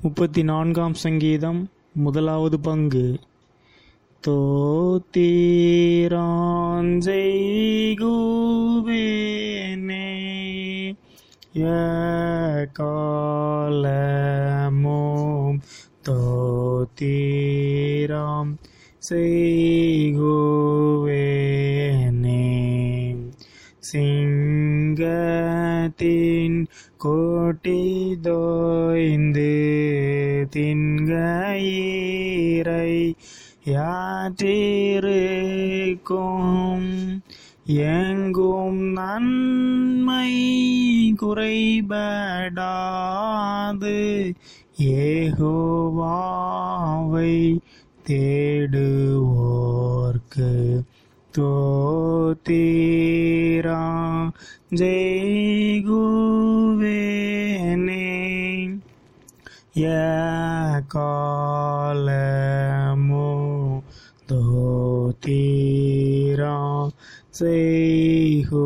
முப்பத்தி நான்காம் சங்கீதம் முதலாவது பங்கு தோத்தீராஞ்செய்குவேனே காலமோம் தோத்தீராம் செய்குவேனே சிங்கத்தின் கோட்டி தோய்ந்து தின்கயிரை யாற்றிருக்கும் எங்கும் நன்மை குறைபடாது ஏகோவாவை தேடுவோர்க்கு தோத்தீரா ஜெய்குவேனே காலமோ தோத்தீரா செய்குவேனே